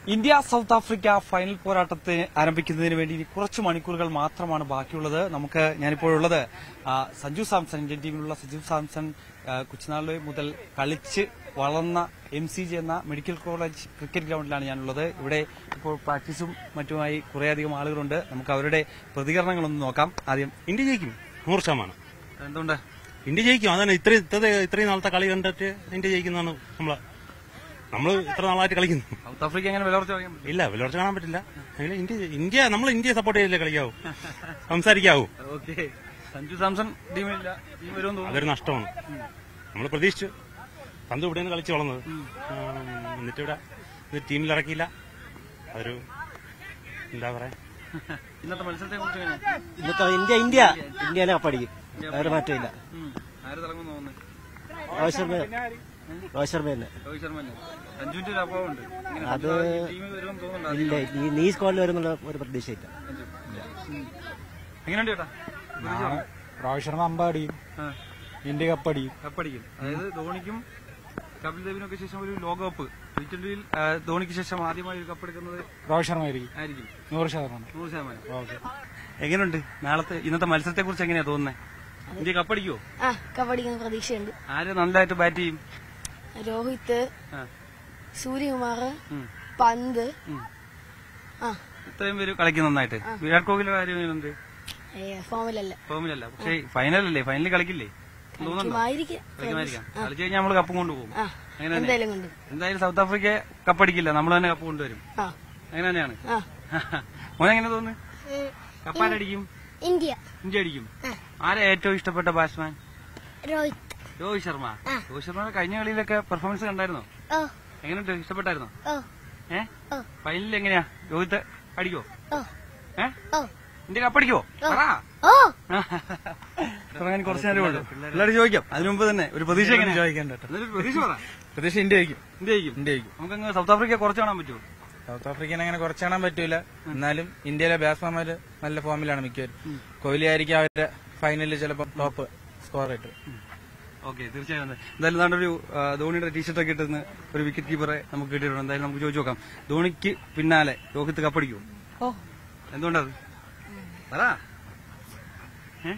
India south Africa final പോരാട്ടത്തിന് ആരംഭിക്കുന്നതിന് വേണ്ടി ഇനി കുറച്ച് മണിക്കൂറുകൾ മാത്രമാണ് ബാക്കിയുള്ളത് നമുക്ക് ഞാനിപ്പോഴുള്ളത് ആ, സഞ്ജു സാംസൺ ഇന്ത്യൻ ടീമിലുള്ള സഞ്ജു സാംസൺ ആ, കൊച്ചുനാള് മുതൽ കളിച്ച് വളർന്ന എം സി ജി എന്ന മെഡിക്കൽ കോളേജ് ക്രിക്കറ്റ് ഗ്രൗണ്ടിലാണ് ഞാനുള്ളത് ഇവിടെ ഇപ്പോൾ പ്രാക്ടീസും മറ്റുമായി കുറേയധികം ആളുകളുണ്ട് നമുക്ക് അവരുടെ പ്രതികരണങ്ങളൊന്ന് നോക്കാം ആദ്യം ഇന്ത്യ ജയിക്കും നൂറ് ശതമാനം എന്തുകൊണ്ട് ഇന്ത്യ ജയിക്കും അതന്നെ ഇത്രയും ഇത്രയും ഇത്രയും നാളത്തെ കളി കണ്ടിട്ട് ഇന്ത്യ ജയിക്കുന്നതാണ് നമ്മള് നമ്മൾ ഇത്ര നാളായിട്ട് കളിക്കുന്നു സൗത്ത് ആഫ്രിക്ക എങ്ങനെ വിലവർച്ച പറയാൻ പറ്റും ഇല്ല വിലർച്ച കാണാൻ പറ്റില്ല എങ്കിലും ഇന്ത്യ ഇന്ത്യ നമ്മൾ ഇന്ത്യയെ സപ്പോർട്ട് ചെയ്തില്ലേ കളിക്കാവൂ സംസാരിക്കാവൂ ഓക്കെ സഞ്ജു സാംസൺ ടീമില്ല ടീം വരുമെന്ന് തോന്നുന്നു അതൊരു നഷ്ടമാണ് നമ്മൾ പ്രതീക്ഷിച്ചു പന്ത് ഇവിടെയാണ് കളിച്ച് വളർന്നത് ഉം, എന്നിട്ട് ഇവിടെ ഇത് ടീമിൽ ഇറക്കിയില്ല അതൊരു എന്താ പറയാ ഇന്നത്തെ മത്സരത്തെ കുറിച്ച് എങ്ങനെയാ ഇന്നത്തെ ഇന്ത്യ ഇന്ത്യ ഇന്ത്യനെ കപ്പടിക്കും വേറെ മാറ്റമില്ല ഉം. ആര് തിളങ്ങുമെന്ന് തോന്നുന്നു രോഹിത് ശർമ്മ രോഹിത് ശർമ്മ തന്നെ രോഹിത് ശർമ്മ തന്നെ സഞ്ജുവിന്റെ ഒരു അഭാവമുണ്ട് ഇങ്ങനെ അത് ടീമിൽ വരുമെന്ന് തോന്നുന്നുണ്ട് ഇല്ല നീ നീ സ്കോറിൽ വരുന്നുള്ള ഒരു പ്രതീക്ഷയില്ല എങ്ങനെയുണ്ട് ചേട്ടാ രോഹിത് ശർമ്മ അമ്പടിയും ആ, ഇന്ത്യ കപ്പടിയും കപ്പടിക്കും അതായത് ധോണിക്കും കപിൽ ദേവിനൊക്കെ ശേഷം ഒരു ലോകകപ്പ് ടി ട്വന്റിയിൽ ധോണിക്ക് ശേഷം ആദ്യമായി ഒരു കപ്പെടുക്കുന്നത് രോഹിത് ശർമ്മ ആയിരിക്കും ആയിരിക്കും നൂറ് ശതമാനം നൂറ് ശതമാനം ഓക്കെ എങ്ങനെയുണ്ട് നാളത്തെ ഇന്നത്തെ മത്സരത്തെ കുറിച്ച് എങ്ങനെയാ തോന്നുന്നത് ഇന്ത്യ കപ്പടിക്കോ ആ കബഡിക്കുന്ന പ്രതീക്ഷയുണ്ട് ആര് നല്ലതായിട്ട് ബാറ്റ് ചെയ്യും രോഹിത് ആ, സൂര്യകുമാർ ഉം, പന്ത് ഉം. ആ ഇത്രയും പേര് കളിക്കും നന്നായിട്ട് വിരാട് കോഹ്ലിയുടെ കാര്യം എങ്ങനെയുണ്ട് ഏ, ഫോമിലല്ല ഫോമിലല്ല പക്ഷേ ഫൈനലല്ലേ ഫൈനലിൽ കളിക്കില്ലേ തോന്നുന്നുണ്ടോ കളിക്കുമായിരിക്കും കളിക്കുമായിരിക്കാം കളിച്ചു കഴിഞ്ഞാൽ നമ്മൾ കപ്പും കൊണ്ടുപോകും ആ അങ്ങനെ തന്നെ എന്തായാലും കൊണ്ട് എന്തായാലും സൗത്ത് ആഫ്രിക്ക കപ്പടിക്കില്ല നമ്മൾ തന്നെ കപ്പ് കൊണ്ടുവരും ആ അങ്ങനെ തന്നെയാണ് ആ മോനെങ്ങനെ തോന്നുന്നു കപ്പാരടിക്കും ഇന്ത്യ ഇന്ത്യ അടിക്കും ആരാ ഏറ്റവും ഇഷ്ടപ്പെട്ട ബാറ്റ്സ്മാൻ രോഹിത് രോഹിത് ശർമ്മ രോഹിത് ശർമ്മയുടെ കഴിഞ്ഞ കളിയിലൊക്കെ പെർഫോമൻസ് കണ്ടായിരുന്നോ ഓ എങ്ങനെയുണ്ട് ഇഷ്ടപ്പെട്ടായിരുന്നോ ഓ ഏ ഓ. ഫൈനലിൽ എങ്ങനെയാ രോഹിത് അടിക്കോ ഓ ഏ ഓ ഇന്ത്യ കപ്പടിക്കോ പറ ഓ തുടങ്ങാൻ കുറച്ച് നേരമേ ഉള്ളൂ എല്ലാവരും ചോദിക്കാം അതിനു മുമ്പ് തന്നെ ഒരു പ്രതീക്ഷ എങ്ങനെ ചോദിക്കണ്ട കേട്ടോ. എന്നൊരു പ്രതീക്ഷ പറ പ്രതീക്ഷ ഇന്ത്യ ജയിക്കും ഇന്ത്യ ജയിക്കും ഇന്ത്യ ജയിക്കും നമുക്കങ്ങ് സൗത്ത് ആഫ്രിക്ക കുറച്ച് കാണാൻ പറ്റുമോ സൗത്ത് ആഫ്രിക്കനെ അങ്ങനെ കുറച്ച് കാണാൻ പറ്റൂല എന്നാലും ഇന്ത്യയിലെ ബാറ്റ്സ്മാൻമാര് നല്ല ഫോമിലാണ് മിക്കവരും കോഹ്ലി ആയിരിക്കും അവരുടെ ഫൈനലിൽ ചിലപ്പോൾ ടോപ്പ് സ്കോർ ആയിട്ട് ഓക്കെ തീർച്ചയായും അതെ. എന്തായാലും നാണ്ട് ഒരു ആ, ധോണിയുടെ ടീഷർട്ട് ഒക്കെ ഇട്ടുന്ന ഒരു വിക്കറ്റ് കീപ്പറെ നമുക്ക് കിട്ടിയിട്ടുണ്ട് എന്തായാലും നമുക്ക് ചോദിച്ചു നോക്കാം ധോണിക്ക് പിന്നാലെ രോഹിത് കപ്പടിക്കുമോ ഓ എന്തുകൊണ്ടത് പറ ഏ?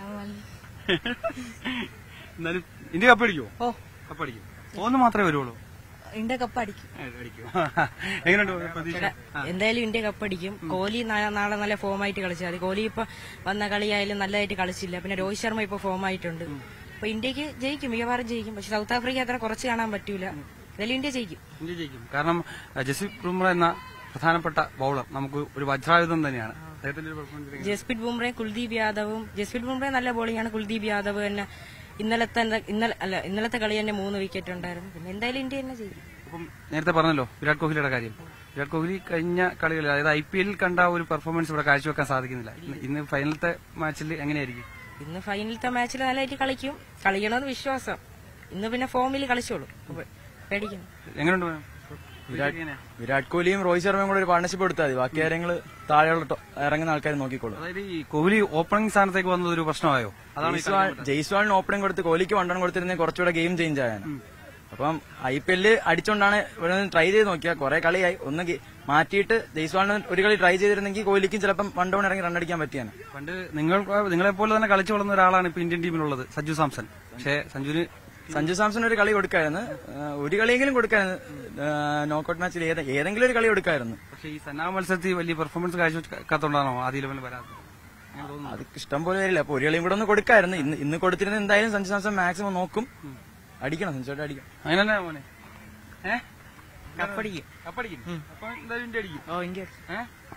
എന്നാലും ഇന്ത്യ കപ്പടിക്കുമോ ഓ കപ്പടിക്കും ഒന്ന് മാത്രമേ വരുള്ളൂ ഇന്ത്യ കപ്പടിക്കും ഏ, അടിക്കും എങ്ങനെയുണ്ട് പ്രതീക്ഷ ആ. എന്തായാലും ഇന്ത്യ കപ്പടിക്കും കോഹ്ലി നാ- നാളെ നല്ല ഫോമായിട്ട് കളിച്ചാൽ മതി കോഹ്ലി ഇപ്പൊ വന്ന കളിയായാലും നല്ലതായിട്ട് കളിച്ചില്ല പിന്നെ രോഹിത് ശർമ്മ ഇപ്പൊ ഫോമായിട്ടുണ്ട് അപ്പൊ ഇന്ത്യക്ക് ജയിക്കും മിക്കവാറും ജയിക്കും പക്ഷെ സൗത്ത് ആഫ്രിക്ക അത്ര കുറച്ച് കാണാൻ പറ്റൂല എന്തായാലും ഇന്ത്യ ജയിക്കും ഇന്ത്യ ജയിക്കും കാരണം ആ, ജസ്പ്രീത് ബുംറ എന്ന പ്രധാനപ്പെട്ട ബൌളർ നമുക്ക് ഒരു വജ്രായുധം തന്നെയാണ് അദ്ദേഹത്തിന്റെ ഒരു പെർഫോമൻസ് എങ്ങനെ? ജസ്പ്രീത് ബുംറയും കുൽദീപ് യാദവും ജസ്പ്രീത് ബുംറ നല്ല ബോളിംഗ് ആണ് കുൽദീപ് യാദവ് തന്നെ ഇന്നലത്തെ ഇന്നലെ അല്ല ഇന്നലത്തെ കളി തന്നെ മൂന്ന് വിക്കറ്റ് ഉണ്ടായിരുന്നു പിന്നെ എന്തായാലും ഇന്ത്യ തന്നെ ജയിക്കും അപ്പം നേരത്തെ പറഞ്ഞല്ലോ വിരാട് കോഹ്ലിയുടെ കാര്യം വിരാട് കോഹ്ലി കഴിഞ്ഞ കളികളിൽ അതായത് ഐ പി എല്ലിൽ കണ്ട ഒരു പെർഫോമൻസ് ഇവിടെ കാഴ്ചവെക്കാൻ സാധിക്കുന്നില്ല ഇന്ന് ഇന്ന് ഫൈനലത്തെ മാച്ചിൽ എങ്ങനെയായിരിക്കും ഇന്ന് ഫൈനലത്തെ മാച്ചിൽ നല്ലതായിട്ട് കളിക്കും കളിക്കണമെന്ന് വിശ്വാസം ഇന്ന് പിന്നെ ഫോമിൽ കളിച്ചോളൂ അപ്പൊ പേടിക്കണം എങ്ങനെയുണ്ട് മോനെ? വിരാട് എങ്ങനെയാ? വിരാട് കോഹ്ലിയും രോഹിത് ശർമ്മയും കൂടെ ഒരു പാർട്ണർഷിപ്പ് എടുത്താൽ മതി ബാക്കി കാര്യങ്ങൾ താഴെയുള്ള ടോ- ഇറങ്ങുന്ന ആൾക്കാർ നോക്കിക്കോളും അതായത് ഈ കോഹ്ലി ഓപ്പണിംഗ് സ്ഥാനത്തേക്ക് വന്നത് ഒരു പ്രശ്നമായോ അതാണ് ഈ ജയ്സ്വാൾ കളി ജയ്സ്വാളിന് ഓപ്പണിംഗ് കൊടുത്ത് കോഹ്ലിക്ക് വണ്ടൺ കൊടുത്തിരുന്നെങ്കിൽ കുറച്ചുകൂടെ ഗെയിം ചേഞ്ച് ആയാണ് അപ്പം ഐ പി എല്ലിൽ അടിച്ചോണ്ടാണ് ഇവിടെ ട്രൈ ചെയ്ത് നോക്കിയാൽ കുറെ കളിയായി ഒന്ന് ഗെ- മാറ്റിയിട്ട് ജയ്സ്വാളിന് ഒരു കളി ട്രൈ ചെയ്തിരുന്നെങ്കിൽ കോഹ്ലിക്കും ചിലപ്പം വൺ ഡൗൺ ഇറങ്ങി റണ്ണടിക്കാൻ പറ്റിയാണ് പണ്ട് നിങ്ങൾ നിങ്ങളെ പോലെ തന്നെ കളിച്ചു വളർന്ന ഒരാളാണ് ഇപ്പൊ ഇന്ത്യൻ ടീമിലുള്ളത് സഞ്ജു സാംസൺ പക്ഷേ സഞ്ജുവിന് സഞ്ജു സാംസൺ ഒരു കളി കൊടുക്കായിരുന്നു ആ, ഒരു കളിയെങ്കിലും കൊടുക്കായിരുന്നു നോക്കൌട്ട് മാച്ചിൽ ഏത- ഏതെങ്കിലും ഒരു കളി കൊടുക്കായിരുന്നു പക്ഷേ ഈ സന്നാ മത്സരത്തിൽ വലിയ പെർഫോമൻസ് കാഴ്ചവെക്കാത്തോണ്ടാണോ ആദ്യ ലെവലിൽ വരാത്തത് അങ്ങനെ തോന്നുന്നു അത് ഇഷ്ടം പോലെ വരില്ല അപ്പൊ ഒരു കളിയും കൂടെ ഒന്ന് കൊടുക്കായിരുന്നു ഇന്ന് ഇന്ന് കൊടുത്തിരുന്ന എന്തായാലും സഞ്ജു സാംസൺ മാക്സിമം നോക്കും അടിക്കണം സഞ്ജു ചേട്ടാ അടിക്കണം അങ്ങനെ തന്നെ മോനെ ഏ കപ്പടിക്കും കപ്പടിക്കും അപ്പൊ എന്തായാലും ഇന്ത്യ അടിക്കും ഓ ഇന്ത്യ ഏ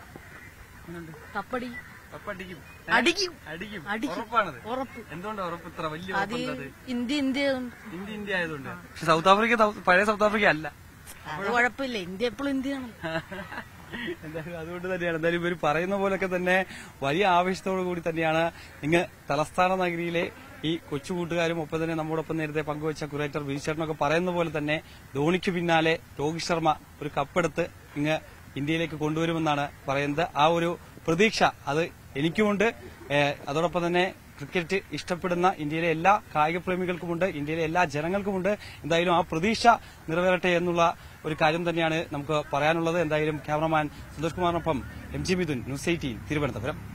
കപ്പടിക്കും കപ്പടിക്കും അടിക്കും. അടിക്കും അടിക്കും. ഉറപ്പാണത് ഉറപ്പ് എന്തുകൊണ്ടാ ഉറപ്പ് ഇത്ര വലിയ അത് ഉറപ്പുണ്ടത് ഇന്ത്യ ഇന്ത്യ ഇന്ത്യ ഇന്ത്യ ആയതുകൊണ്ട് പക്ഷെ സൗത്ത് ആഫ്രിക്ക സൗത്ത്- പഴയ സൗത്ത് ആഫ്രിക്ക അല്ല അത് കുഴപ്പമില്ല ഇന്ത്യ എപ്പോഴും ഇന്ത്യയാണ് എന്തായാലും അതുകൊണ്ട് തന്നെയാണ് എന്തായാലും ഇവർ പറയുന്ന പോലൊക്കെ തന്നെ വലിയ ആവേശത്തോടു കൂടി തന്നെയാണ് ഇങ്ങ് തലസ്ഥാന നഗരിയിലെ ഈ കൊച്ചു കൂട്ടുകാരും ഒപ്പം തന്നെ നമ്മോടൊപ്പം നേരത്തെ പങ്കുവച്ച കുറേറ്റർ ബിജുചേട്ടനൊക്കെ പറയുന്ന പോലെ തന്നെ ധോണിക്ക് പിന്നാലെ രോഹിത് ശർമ്മ ഒരു കപ്പെടുത്ത് ഇങ്ങ് ഇന്ത്യയിലേക്ക് കൊണ്ടുവരുമെന്നാണ് പറയുന്നത് ആ ഒരു പ്രതീക്ഷ അത് എനിക്കുമുണ്ട് ഏഹ് അതോടൊപ്പം തന്നെ ക്രിക്കറ്റ് ഇഷ്ടപ്പെടുന്ന ഇന്ത്യയിലെ എല്ലാ കായിക പ്രേമികൾക്കുമുണ്ട് ഇന്ത്യയിലെ എല്ലാ ജനങ്ങൾക്കുമുണ്ട് എന്തായാലും ആ പ്രതീക്ഷ നിറവേറട്ടെ എന്നുള്ള ഒരു കാര്യം തന്നെയാണ് നമുക്ക് പറയാനുള്ളത് എന്തായാലും ക്യാമറമാൻ സന്തോഷ് കുമാറിനൊപ്പം M G Mithun News Eighteen Thiruvananthapuram